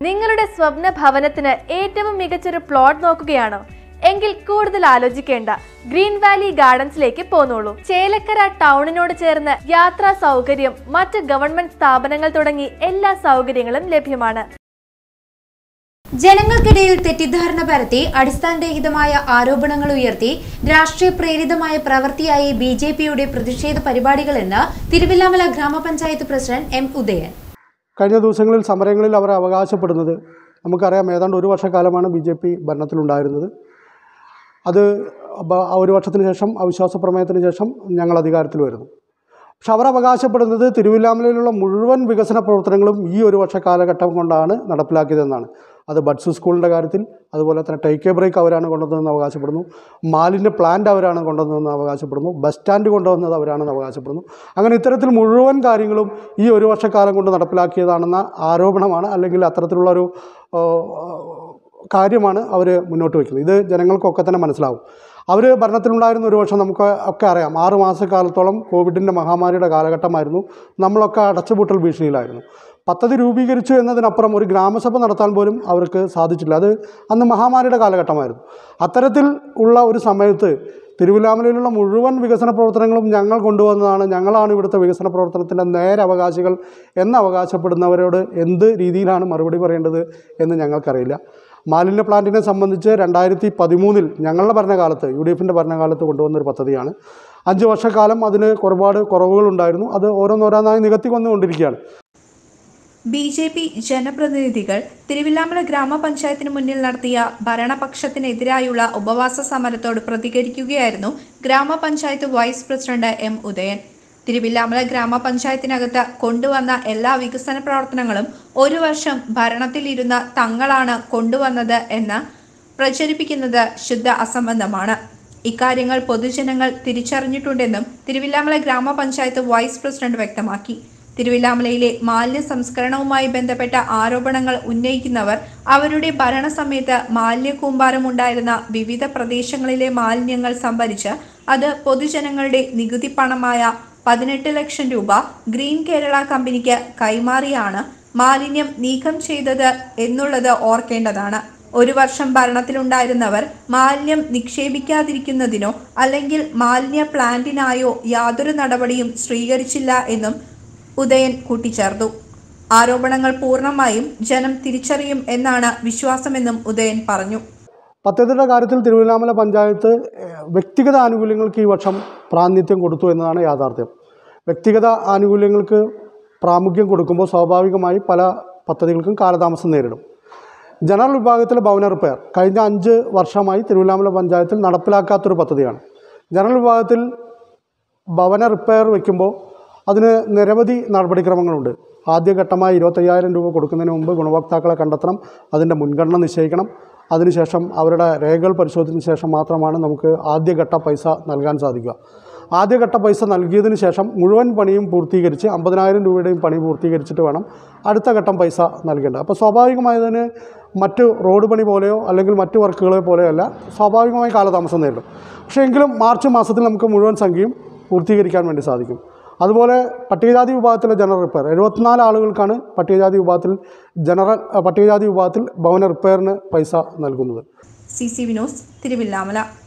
നിങ്ങളുടെ സ്വപ്ന ഭവനത്തിന് ഏറ്റവും മികച്ചൊരു പ്ലോട്ട് നോക്കുകയാണോ എങ്കിൽ കൂടുതൽ ആലോചിക്കേണ്ട ഗ്രീൻ വാലി ഗാർഡൻസിലേക്ക് പോന്നോളൂ ചേലക്കര ടൗണിനോട് ചേർന്ന് യാത്രാ സൗകര്യം മറ്റ് ഗവൺമെന്റ് സ്ഥാപനങ്ങൾ തുടങ്ങി എല്ലാ സൗകര്യങ്ങളും ലഭ്യമാണ് ജനങ്ങൾക്കിടയിൽ തെറ്റിദ്ധാരണ പരത്തി അടിസ്ഥാനരഹിതമായ ആരോപണങ്ങൾ ഉയർത്തി രാഷ്ട്രീയ പ്രേരിതമായ പ്രവൃത്തിയായി ബി ജെ പിയുടെ പ്രതിഷേധ പരിപാടികളെന്ന് തിരുവില്ലാമല ഗ്രാമപഞ്ചായത്ത് പ്രസിഡന്റ് എം ഉദയൻ കഴിഞ്ഞ ദിവസങ്ങളിൽ സമരങ്ങളിൽ അവർ അവകാശപ്പെടുന്നത് നമുക്കറിയാം ഏതാണ്ട് ഒരു വർഷക്കാലമാണ് ബി ജെ പി ഭരണത്തിലുണ്ടായിരുന്നത് അത് ബ- ആ ഒരു വർഷത്തിന് ശേഷം അവിശ്വാസ പ്രമേയത്തിന് ശേഷം ഞങ്ങൾ അധികാരത്തിൽ വരുന്നു പക്ഷെ അവർ അവകാശപ്പെടുന്നത് തിരുവില്ലാമലയിലുള്ള മുഴുവൻ വികസന പ്രവർത്തനങ്ങളും ഈ ഒരു വർഷ കാലഘട്ടം കൊണ്ടാണ് നടപ്പിലാക്കിയതെന്നാണ് അത് ബഡ്സ് സ്കൂളിൻ്റെ കാര്യത്തിൽ അതുപോലെ തന്നെ ടേക്ക് എ ബ്രേക്ക് അവരാണ് കൊണ്ടുവന്നതെന്ന് അവകാശപ്പെടുന്നു മാലിന്യ പ്ലാന്റ് അവരാണ് കൊണ്ടുവന്നതെന്ന് അവകാശപ്പെടുന്നു ബസ് സ്റ്റാൻഡ് കൊണ്ടുവന്നത് അവരാണെന്ന് അവകാശപ്പെടുന്നു അങ്ങനെ ഇത്തരത്തിൽ മുഴുവൻ കാര്യങ്ങളും ഈ ഒരു വർഷക്കാലം കൊണ്ട് നടപ്പിലാക്കിയതാണെന്ന ആരോപണമാണ് അല്ലെങ്കിൽ അത്തരത്തിലുള്ള ഒരു ആ, കാര്യമാണ് അവർ മുന്നോട്ട് വയ്ക്കുന്നത് ഇത് ജനങ്ങൾക്കൊക്കെ തന്നെ മനസ്സിലാവും അവർ ഭരണത്തിലുണ്ടായിരുന്ന ഒരു വർഷം നമുക്ക് ഒക്കെ അറിയാം ആറ് മാസക്കാലത്തോളം കോവിഡിൻ്റെ മഹാമാരിയുടെ കാലഘട്ടമായിരുന്നു നമ്മളൊക്കെ അടച്ചുപൂട്ടൽ ഭീഷണിയിലായിരുന്നു പദ്ധതി രൂപീകരിച്ചു എന്നതിനപ്പുറം ഒരു ഗ്രാമസഭ നടത്താൻ പോലും അവർക്ക് സാധിച്ചില്ല അത് അന്ന് മഹാമാരിയുടെ കാലഘട്ടമായിരുന്നു അത്തരത്തിൽ ഉള്ള ഒരു സമയത്ത് തിരുവില്ലാമലയിലുള്ള മുഴുവൻ വികസന പ്രവർത്തനങ്ങളും ഞങ്ങൾ കൊണ്ടുവന്നതാണ് ഞങ്ങളാണ് ഇവിടുത്തെ വികസന പ്രവർത്തനത്തിൻ്റെ നേരെ അവകാശികൾ എന്ന് അവകാശപ്പെടുന്നവരോട് എന്ത് രീതിയിലാണ് മറുപടി പറയേണ്ടത് എന്ന് ഞങ്ങൾക്കറിയില്ല മാലിന്യ പ്ലാന്റിനെ സംബന്ധിച്ച് രണ്ടായിരത്തി പതിമൂന്നിൽ ഞങ്ങളുടെ ഭരണകാലത്ത് യു ഡി എഫിൻ്റെ ഭരണകാലത്ത് കൊണ്ടുവന്നൊരു പദ്ധതിയാണ് അഞ്ച് വർഷക്കാലം അതിന് ഒരുപാട് കുറവുകളുണ്ടായിരുന്നു അത് ഓരോന്നോരോന്നായി നികത്തി വന്നുകൊണ്ടിരിക്കുകയാണ് ബി ജെ പി ജനപ്രതിനിധികൾ തിരുവില്ലാമല ഗ്രാമപഞ്ചായത്തിന് മുന്നിൽ നടത്തിയ ഭരണപക്ഷത്തിനെതിരായുള്ള ഉപവാസ സമരത്തോട് പ്രതികരിക്കുകയായിരുന്നു ഗ്രാമപഞ്ചായത്ത് vice president M Udayan Thiruvilwamala ഗ്രാമപഞ്ചായത്തിനകത്ത് കൊണ്ടുവന്ന എല്ലാ വികസന പ്രവർത്തനങ്ങളും ഒരു വർഷം ഭരണത്തിലിരുന്ന തങ്ങളാണ് കൊണ്ടുവന്നത് എന്ന് പ്രചരിപ്പിക്കുന്നത് ശുദ്ധ അസംബന്ധമാണ് ഇക്കാര്യങ്ങൾ പൊതുജനങ്ങൾ തിരിച്ചറിഞ്ഞിട്ടുണ്ടെന്നും തിരുവില്ലാമല ഗ്രാമപഞ്ചായത്ത് വൈസ് പ്രസിഡന്റ് വ്യക്തമാക്കി തിരുവില്ലാമലയിലെ മാലിന്യ സംസ്കരണവുമായി ബന്ധപ്പെട്ട ആരോപണങ്ങൾ ഉന്നയിക്കുന്നവർ അവരുടെ ഭരണസമയത്ത് മാലിന്യ കൂമ്പാരമുണ്ടായിരുന്ന വിവിധ പ്രദേശങ്ങളിലെ മാലിന്യങ്ങൾ സംഭരിച്ച് അത് പൊതുജനങ്ങളുടെ നികുതി പണമായ പതിനെട്ട് ലക്ഷം രൂപ ഗ്രീൻ കേരള കമ്പനിക്ക് കൈമാറിയാണ് മാലിന്യം നീക്കം ചെയ്തത് എന്നുള്ളത് ഓർക്കേണ്ടതാണ് ഒരു വർഷം ഭരണത്തിലുണ്ടായിരുന്നവർ മാലിന്യം നിക്ഷേപിക്കാതിരിക്കുന്നതിനോ അല്ലെങ്കിൽ മാലിന്യ പ്ലാന്റിനായോ യാതൊരു നടപടിയും സ്വീകരിച്ചില്ല എന്നും ഉദയൻ കൂട്ടിച്ചേർത്തു ആരോപണങ്ങൾ പൂർണ്ണമായും ജനം തിരിച്ചറിയും എന്നാണ് വിശ്വാസമെന്നും ഉദയൻ പറഞ്ഞു പദ്ധതിയുടെ കാര്യത്തിൽ തിരുവല്ലാമല പഞ്ചായത്ത് ഏഹ്, വ്യക്തിഗത ആനുകൂല്യങ്ങൾക്ക് ഈ വർഷം പ്രാതിനിധ്യം കൊടുത്തു എന്നതാണ് യാഥാർത്ഥ്യം വ്യക്തിഗത ആനുകൂല്യങ്ങൾക്ക് പ്രാമുഖ്യം കൊടുക്കുമ്പോൾ സ്വാഭാവികമായി പല പദ്ധതികൾക്കും കാലതാമസം നേരിടും ജനറൽ വിഭാഗത്തിലെ ഭവന റിപ്പയർ കഴിഞ്ഞ അഞ്ച് വർഷമായി തിരുവല്ലാമല പഞ്ചായത്തിൽ നടപ്പിലാക്കാത്തൊരു പദ്ധതിയാണ് ജനറൽ വിഭാഗത്തിൽ ഭവന റിപ്പയർ വയ്ക്കുമ്പോൾ അതിന് നിരവധി നടപടിക്രമങ്ങളുണ്ട് ആദ്യഘട്ടമായി ഇരുപത്തയ്യായിരം രൂപ കൊടുക്കുന്നതിന് മുമ്പ് ഗുണഭോക്താക്കളെ കണ്ടെത്തണം അതിൻ്റെ മുൻഗണന നിശ്ചയിക്കണം അതിനുശേഷം അവരുടെ രേഖകൾ പരിശോധിച്ചതിന് ശേഷം മാത്രമാണ് നമുക്ക് ആദ്യഘട്ട പൈസ നൽകാൻ സാധിക്കുക ആദ്യഘട്ട പൈസ നൽകിയതിന് ശേഷം മുഴുവൻ പണിയും പൂർത്തീകരിച്ച് അമ്പതിനായിരം രൂപയുടെയും പണി പൂർത്തീകരിച്ചിട്ട് വേണം അടുത്ത ഘട്ടം പൈസ നൽകേണ്ടത് അപ്പോൾ സ്വാഭാവികമായതിന് മറ്റ് റോഡ് പണി പോലെയോ അല്ലെങ്കിൽ മറ്റ് വർക്കുകളെ പോലെയോ അല്ല സ്വാഭാവികമായി കാലതാമസം നേരിടും പക്ഷേ എങ്കിലും മാർച്ച് മാസത്തിൽ നമുക്ക് മുഴുവൻ സംഖ്യയും പൂർത്തീകരിക്കാൻ വേണ്ടി സാധിക്കും അതുപോലെ പട്ടികജാതി വിഭാഗത്തിലെ ജനറൽ റിപ്പയർ എഴുപത്തിനാല് ആളുകൾക്കാണ് പട്ടികജാതി വിഭാഗത്തിൽ ജനറൽ പട്ടികജാതി വിഭാഗത്തിൽ ഭവന റിപ്പയറിന് പൈസ നൽകുന്നത് സി സി വിനോസ് തിരുവില്ലാമല